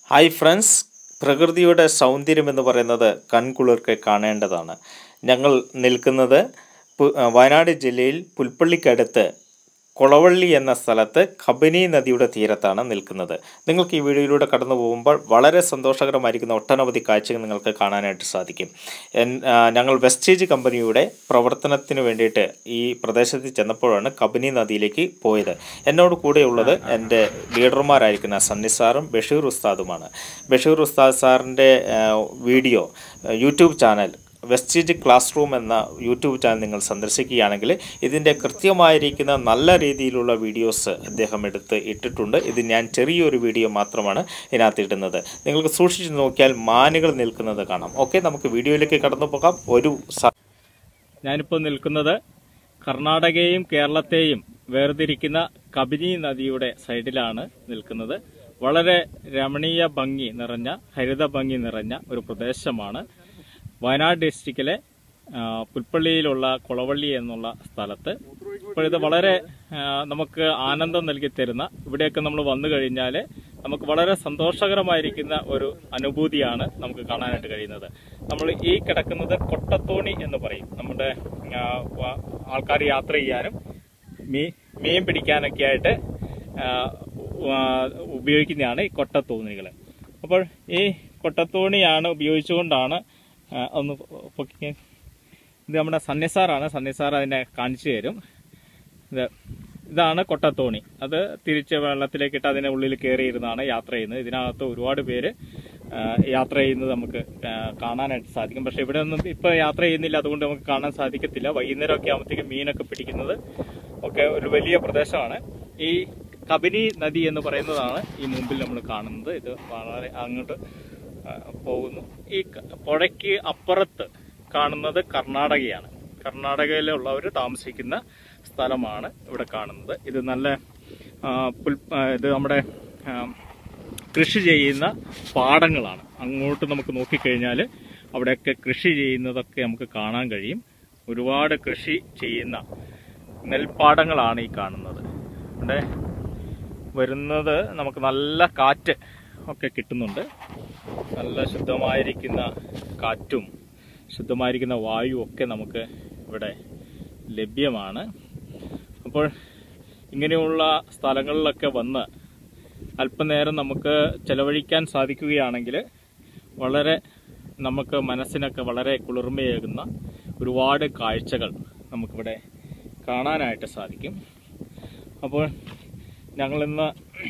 hi friends പ്രകൃതിയുടെ സൗന്ദര്യം എന്ന് പറയുന്നത് കൺകുളിർക്കെ കാണേണ്ടതാണ് ഞങ്ങൾ നിൽക്കുന്നത് പു- വയനാട് ജില്ലയിൽ പുൽപ്പള്ളിക്കടുത്ത് കൊളവള്ളി എന്ന സ്ഥലത്ത് കബനി നദിയുടെ തീരത്താണ് നിൽക്കുന്നത് നിങ്ങൾക്ക് ഈ വീഡിയോയിലൂടെ കടന്നു പോകുമ്പോൾ വളരെ സന്തോഷകരമായിരിക്കുന്ന ഒട്ടനവധി കാഴ്ചകൾ നിങ്ങൾക്ക് കാണാനായിട്ട് സാധിക്കും എൻ ആ, ഞങ്ങൾ വെസ്റ്റേജ് കമ്പനിയുടെ പ്രവർത്തനത്തിന് വേണ്ടിയിട്ട് ഈ പ്രദേശത്ത് ചെന്നപ്പോഴാണ് കബനി നദിയിലേക്ക് പോയത് എന്നോട് കൂടെയുള്ളത് എൻ്റെ ലീഡർമാരായിരിക്കുന്ന സണ്ണി സാറും ബഷീർ ഉസ്താദുമാണ് ബഷീർ ഉസ്താദ് സാറിൻ്റെ ആ, വീഡിയോ ആ, യൂട്യൂബ് ചാനൽ വെസ്റ്റേജ് ക്ലാസ് റൂം എന്ന യൂട്യൂബ് ചാനൽ നിങ്ങൾ സന്ദർശിക്കുകയാണെങ്കിൽ ഇതിൻ്റെ കൃത്യമായിരിക്കുന്ന നല്ല രീതിയിലുള്ള വീഡിയോസ് അദ്ദേഹം എടുത്ത് ഇട്ടിട്ടുണ്ട് ഇത് ഞാൻ ചെറിയൊരു വീഡിയോ മാത്രമാണ് ഇതിനകത്ത് ഇടുന്നത് നിങ്ങൾക്ക് സൂക്ഷിച്ച് നോക്കിയാൽ മാനുകൾ നിൽക്കുന്നത് കാണാം ഓക്കെ നമുക്ക് വീഡിയോയിലേക്ക് കടന്നു പോകാം ഒരു സ- ഞാനിപ്പോൾ നിൽക്കുന്നത് കർണാടകയെയും കേരളത്തെയും വേർതിരിക്കുന്ന കബിനി നദിയുടെ സൈഡിലാണ് നിൽക്കുന്നത് വളരെ രമണീയ ഭംഗി നിറഞ്ഞ ഹരിത ഭംഗി നിറഞ്ഞ ഒരു പ്രദേശമാണ് വയനാട് ഡിസ്ട്രിക്റ്റിലെ ആ, പുൽപ്പള്ളിയിലുള്ള കുളവള്ളി എന്നുള്ള സ്ഥലത്ത് അപ്പോൾ ഇത് വളരെ ആ, നമുക്ക് ആനന്ദം നൽകി തരുന്ന ഇവിടെയൊക്കെ നമ്മൾ വന്നു കഴിഞ്ഞാൽ നമുക്ക് വളരെ സന്തോഷകരമായിരിക്കുന്ന ഒരു അനുഭൂതിയാണ് നമുക്ക് കാണാനായിട്ട് കഴിയുന്നത് നമ്മൾ ഈ കിടക്കുന്നത് കൊട്ടത്തോണി എന്ന് പറയും നമ്മുടെ ആൾക്കാർ യാത്ര ചെയ്യാനും മീ മീൻ പിടിക്കാനൊക്കെ ആയിട്ട് ആ, ആ, ഉപയോഗിക്കുന്നതാണ് ഈ കൊട്ടത്തോണികൾ അപ്പോൾ ഈ കൊട്ടത്തോണിയാണ് ഉപയോഗിച്ചുകൊണ്ടാണ് ആ, ഒന്ന് പൊക്കിക്കാൻ ഇത് നമ്മുടെ സണ്ണിസാറാണ് സണ്ണിസാർ അതിനെ കാണിച്ചു തരും ഇത് ഇതാണ് കൊട്ടത്തോണി അത് തിരിച്ച് വെള്ളത്തിലേക്കിട്ട് അതിനെ ഉള്ളിൽ കയറിയിരുന്നാണ് യാത്ര ചെയ്യുന്നത് ഇതിനകത്ത് ഒരുപാട് പേര് ആ, യാത്ര ചെയ്യുന്നത് നമുക്ക് ആ, കാണാനായിട്ട് സാധിക്കും പക്ഷെ ഇവിടെ ഒന്നും ഇപ്പൊ യാത്ര ചെയ്യുന്നില്ല അതുകൊണ്ട് നമുക്ക് കാണാൻ സാധിക്കത്തില്ല വൈകുന്നേരം ഒക്കെ ആകുമ്പോഴത്തേക്ക് മീനൊക്കെ പിടിക്കുന്നത് ഒക്കെ ഒരു വലിയ പ്രദേശമാണ് ഈ കബനി നദി എന്ന് പറയുന്നതാണ് ഈ മുമ്പിൽ നമ്മൾ കാണുന്നത് ഇത് വളരെ അങ്ങോട്ട് ആ, പോകുന്നു ഈ ക- പുഴയ്ക്ക് അപ്പുറത്ത് കാണുന്നത് കർണാടകയാണ് കർണാടകയിലുള്ളവർ താമസിക്കുന്ന സ്ഥലമാണ് ഇവിടെ കാണുന്നത് ഇത് നല്ല ആ, പുൽ ആ, ഇത് നമ്മുടെ ആ, കൃഷി ചെയ്യുന്ന പാടങ്ങളാണ് അങ്ങോട്ട് നമുക്ക് നോക്കിക്കഴിഞ്ഞാൽ അവിടെയൊക്കെ കൃഷി ചെയ്യുന്നതൊക്കെ നമുക്ക് കാണാൻ കഴിയും ഒരുപാട് കൃഷി ചെയ്യുന്ന നെൽപ്പാടങ്ങളാണ് ഈ കാണുന്നത് ഇവിടെ വരുന്നത് നമുക്ക് നല്ല കാറ്റ് ഒക്കെ കിട്ടുന്നുണ്ട് നല്ല ശുദ്ധമായിരിക്കുന്ന കാറ്റും ശുദ്ധമായിരിക്കുന്ന വായുവും ഒക്കെ നമുക്ക് ഇവിടെ ലഭ്യമാണ് അപ്പോൾ ഇങ്ങനെയുള്ള സ്ഥലങ്ങളിലൊക്കെ വന്ന് അല്പനേരം നമുക്ക് ചെലവഴിക്കാൻ സാധിക്കുകയാണെങ്കിൽ വളരെ നമുക്ക് മനസ്സിനൊക്കെ വളരെ കുളിർമയേകുന്ന ഒരുപാട് കാഴ്ചകൾ നമുക്കിവിടെ കാണാനായിട്ട് സാധിക്കും അപ്പോൾ ഞങ്ങളിന്ന്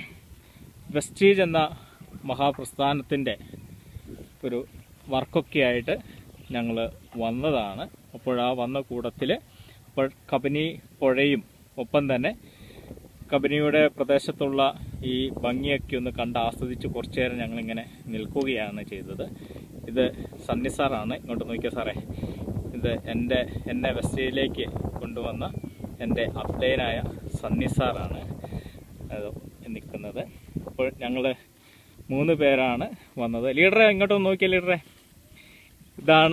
വെസ്റ്റീജ് എന്ന മഹാപ്രസ്ഥാനത്തിൻ്റെ ഒരു വർക്കൊക്കെ ആയിട്ട് ഞങ്ങൾ വന്നതാണ് അപ്പോൾ ആ വന്ന കൂട്ടത്തിൽ അപ്പോൾ കബനി പുഴയും ഒപ്പം തന്നെ കബനിയുടെ പ്രദേശത്തുള്ള ഈ ഭംഗിയൊക്കെ ഒന്ന് കണ്ട് ആസ്വദിച്ച് കുറച്ചു നേരം ഞങ്ങളിങ്ങനെ നിൽക്കുകയാണ് ചെയ്തത് ഇത് സണ്ണി സാറാണ് ഇങ്ങോട്ട് നോക്കിയ സാറേ ഇത് എൻ്റെ എന്നെ വെസ്റ്റേജിലേക്ക് കൊണ്ടുവന്ന എൻ്റെ അപ്ലൈനായ സണ്ണി സാറാണ് അത് നിൽക്കുന്നത് അപ്പോൾ ഞങ്ങൾ മൂന്ന് പേരാണ് വന്നത് ലീഡറെ ഇങ്ങോട്ട് ഒന്ന് നോക്കിയ ലീഡറെ ഇതാണ്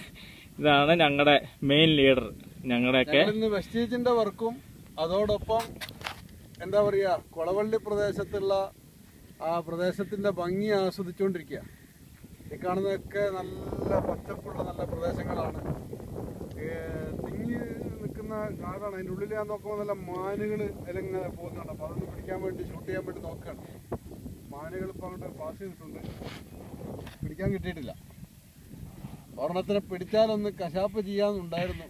ഇതാണ് ഞങ്ങളുടെ മെയിൻ ലീഡർ ഞങ്ങളുടെയൊക്കെ ഇന്ന് വെസ്റ്റീജിന്റെ വർക്കും അതോടൊപ്പം എന്താ പറയാ കൊളവള്ളി പ്രദേശത്തുള്ള ആ പ്രദേശത്തിന്റെ ഭംഗി ആസ്വദിച്ചുകൊണ്ടിരിക്കുക ഈ കാണുന്നതൊക്കെ നല്ല പച്ചപ്പുള്ള നല്ല പ്രദേശങ്ങളാണ് ഏ, തിങ്ങി നിൽക്കുന്ന കാടാണ് അതിൻ്റെ ഉള്ളിൽ ഞാൻ നോക്കുമ്പോൾ നല്ല മാനുകൾ അതിലിങ്ങനെ പോകുന്നുണ്ട് അപ്പോൾ അതൊന്ന് പിടിക്കാൻ വേണ്ടി ഷൂട്ട് ചെയ്യാൻ വേണ്ടി നോക്കുകയാണ് മാനുകൾ ഇപ്പോൾ അങ്ങോട്ട് പാസ് ചെയ്തിട്ടുണ്ട് പിടിക്കാൻ കിട്ടിയിട്ടില്ല ഒരെണ്ണത്തിനെ പിടിച്ചാലൊന്ന് കശാപ്പ് ചെയ്യാന്നുണ്ടായിരുന്നു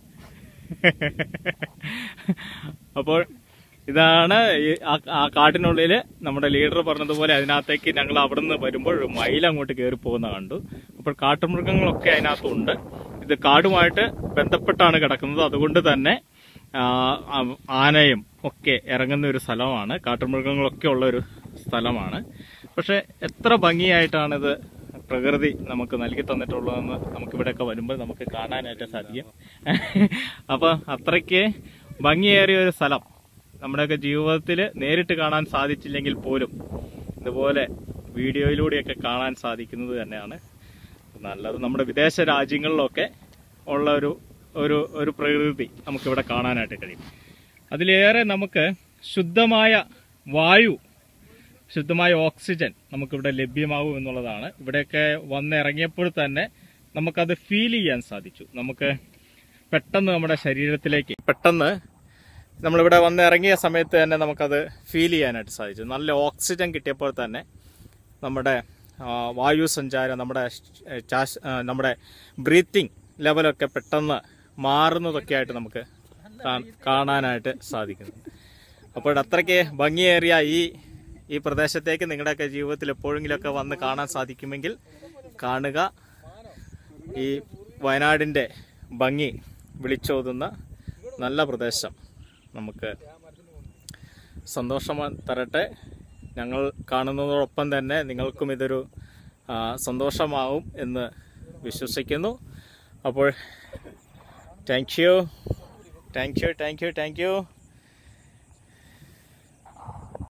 അപ്പോൾ ഇതാണ് ഈ ആ- ആ കാട്ടിനുള്ളിൽ നമ്മുടെ ലീഡർ പറഞ്ഞതുപോലെ അതിനകത്തേക്ക് ഞങ്ങൾ അവിടെ നിന്ന് വരുമ്പോൾ ഒരു മയിൽ അങ്ങോട്ട് കയറി പോകുന്ന കണ്ടു അപ്പോൾ കാട്ടുമൃഗങ്ങളൊക്കെ അതിനകത്തുണ്ട് ഇത് കാടുമായിട്ട് ബന്ധപ്പെട്ടാണ് കിടക്കുന്നത് അതുകൊണ്ട് തന്നെ ആ, ആ, ആനയും ഒക്കെ ഇറങ്ങുന്ന ഒരു സ്ഥലമാണ് കാട്ടുമൃഗങ്ങളൊക്കെ ഉള്ള ഒരു സ്ഥലമാണ് പക്ഷെ എത്ര ഭംഗിയായിട്ടാണിത് പ്രകൃതി നമുക്ക് നൽകി തന്നിട്ടുള്ളതെന്ന് നമുക്കിവിടെയൊക്കെ വരുമ്പോൾ നമുക്ക് കാണാനായിട്ട് സാധിക്കും അപ്പൊ അത്രയ്ക്ക് ഭംഗിയേറിയ ഒരു സ്ഥലം നമ്മുടെയൊക്കെ ജീവിതത്തിൽ നേരിട്ട് കാണാൻ സാധിച്ചില്ലെങ്കിൽ പോലും ഇതുപോലെ വീഡിയോയിലൂടെയൊക്കെ കാണാൻ സാധിക്കുന്നത് തന്നെയാണ് നല്ലത് നമ്മുടെ വിദേശ രാജ്യങ്ങളിലൊക്കെ ഉള്ള ഒരു ഒരു ഒരു പ്രകൃതി നമുക്കിവിടെ കാണാനായിട്ട് കഴിയും അതിലേറെ നമുക്ക് ശുദ്ധമായ വായു ശുദ്ധമായ ഓക്സിജൻ നമുക്കിവിടെ ലഭ്യമാവും എന്നുള്ളതാണ് ഇവിടെയൊക്കെ വന്നിറങ്ങിയപ്പോൾ തന്നെ നമുക്കത് ഫീൽ ചെയ്യാൻ സാധിച്ചു നമുക്ക് പെട്ടെന്ന് നമ്മുടെ ശരീരത്തിലേക്ക് പെട്ടെന്ന് നമ്മളിവിടെ വന്ന് ഇറങ്ങിയ സമയത്ത് തന്നെ നമുക്കത് ഫീൽ ചെയ്യാനായിട്ട് സാധിച്ചു നല്ല ഓക്സിജൻ കിട്ടിയപ്പോൾ തന്നെ നമ്മുടെ ആ, വായു സഞ്ചാരം നമ്മുടെ ശ്- ശ്വാസ- ആ, നമ്മുടെ ബ്രീത്തിങ് ലെവലൊക്കെ പെട്ടെന്ന് മാറുന്നതൊക്കെ ആയിട്ട് നമുക്ക് കാ- കാണാനായിട്ട് സാധിക്കുന്നു അപ്പോൾ അത്രയ്ക്ക് ഭംഗിയേറിയ ഈ ഈ പ്രദേശത്തേക്ക് നിങ്ങളുടെയൊക്കെ ജീവിതത്തിൽ എപ്പോഴെങ്കിലുമൊക്കെ വന്ന് കാണാൻ സാധിക്കുമെങ്കിൽ കാണുക ഈ വയനാടിൻ്റെ ഭംഗി വിളിച്ചോതുന്ന നല്ല പ്രദേശം നമുക്ക് സന്തോഷം തരട്ടെ ഞങ്ങൾ കാണുന്നതോടൊപ്പം തന്നെ നിങ്ങൾക്കും ഇതൊരു ആ, സന്തോഷമാവും എന്ന് വിശ്വസിക്കുന്നു അപ്പോൾ thank you thank you thank you thank U